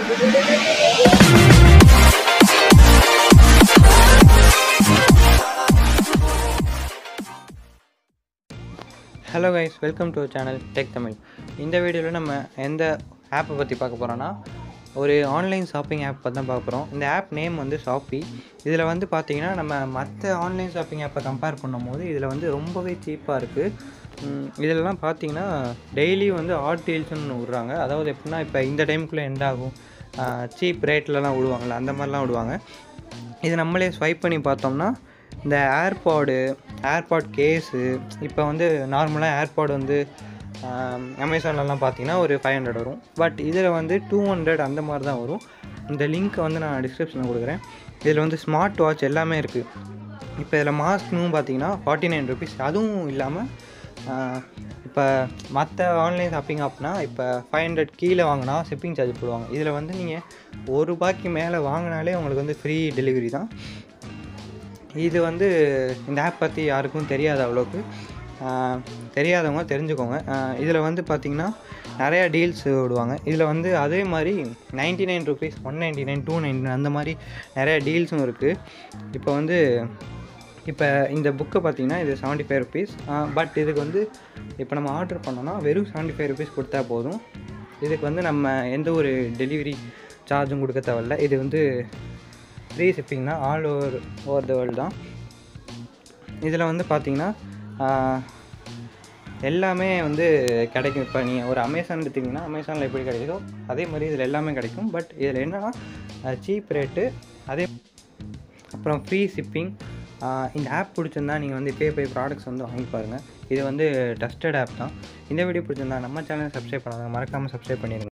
hello guys welcome to channel tech Tamil இந்த வீடியோவில் நம்ம எந்த ஆப்பை பற்றி பார்க்க போகிறோன்னா ஒரு ஆன்லைன் ஷாப்பிங் ஆப் பற்றி தான் பார்க்க போகிறோம் இந்த ஆப் நேம் வந்து ஷாப்பி இதில் வந்து பார்த்தீங்கன்னா நம்ம மற்ற ஆன்லைன் ஷாப்பிங் ஆப்பை கம்பேர் பண்ணும்போது இதில் வந்து ரொம்பவே சீப்பாக இருக்குது இதிலலாம் பார்த்தீங்கன்னா டெய்லி வந்து ஆட் டீல்ஸ்னு விட்றாங்க அதாவது எப்படின்னா இப்போ இந்த டைமுக்குள்ளே எண்ட் ஆகும் சீப் ரேட்லலாம் விடுவாங்கள்ல அந்த மாதிரிலாம் விடுவாங்க இது நம்மளே ஸ்வைப் பண்ணி பார்த்தோம்னா இந்த ஏர்பாடு ஏர்பாட் கேஸு இப்போ வந்து நார்மலாக ஏர்பாட் வந்து அமேசான்லலாம் பார்த்தீங்கன்னா ஒரு ஃபைவ் ஹண்ட்ரட் வரும் பட் இதில் வந்து டூ ஹண்ட்ரட் அந்த மாதிரி தான் வரும் இந்த லிங்க்கை வந்து நான் டிஸ்கிரிப்ஷனில் கொடுக்குறேன் இதில் வந்து ஸ்மார்ட் வாட்ச் எல்லாமே இருக்குது இப்போ இதில் மாஸ்க்னும் பார்த்தீங்கன்னா ஃபார்ட்டி நைன் ருபீஸ் அதுவும் இல்லாமல் இப்போ மற்ற ஆன்லைன் ஷாப்பிங் ஆப்னா இப்போ ஃபைவ் ஹண்ட்ரட் கீழே வாங்கினா ஷிப்பிங் சார்ஜ் போடுவாங்க இதில் வந்து நீங்கள் ஒரு ரூபாய்க்கு மேலே வாங்கினாலே உங்களுக்கு வந்து ஃப்ரீ டெலிவரி தான் இது வந்து இந்த ஆப் பற்றி யாருக்கும் தெரியாது அவ்வளோக்கு ஆஹ் தெரியாதவங்க தெரிஞ்சுக்கோங்க இதில் வந்து பார்த்திங்கன்னா நிறையா டீல்ஸ் விடுவாங்க இதில் வந்து அதே மாதிரி ninety nine rupees one ninety nine two ninety nine அந்த மாதிரி நிறையா டீல்ஸும் இருக்குது இப்போ வந்து இப்போ இந்த புக்கை பார்த்தீங்கன்னா இது செவன்ட்டி ஃபைவ் ருபீஸ் பட் இதுக்கு வந்து இப்போ நம்ம ஆர்டர் பண்ணோன்னா வெறும் செவன்ட்டி ஃபைவ் ருபீஸ் கொடுத்தா போதும் இதுக்கு வந்து நம்ம எந்த ஒரு டெலிவரி சார்ஜும் கொடுக்க தேவையில்ல இது வந்து ஃப்ரீ ஷிப்பிங் தான் all over over the world தான் இதில் வந்து பார்த்தீங்கன்னா ஆஹ், எல்லாமே வந்து கிடைக்கும் இப்போ நீங்கள் ஒரு அமேசான் எடுத்திங்கன்னா அமேசானில் எப்படி கிடைக்குதோ அதே மாதிரி இதில் எல்லாமே கிடைக்கும் பட் இதில் என்னென்னா சீப் ரேட்டு அதே அப்புறம் ஃப்ரீ ஷிப்பிங் இந்த ஆப் பிடிச்சிருந்தா நீங்கள் வந்து இப்போயே போய் ப்ராடக்ட்ஸ் வந்து வாங்கி பாருங்கள் இது வந்து டஸ்டட் ஆப் தான் இந்த வீடியோ பிடிச்சிருந்தா நம்ம சேனல் சப்ஸ்கிரைப் பண்ணாங்க மறக்காமல் சப்ஸ்கிரைப் பண்ணிடுங்க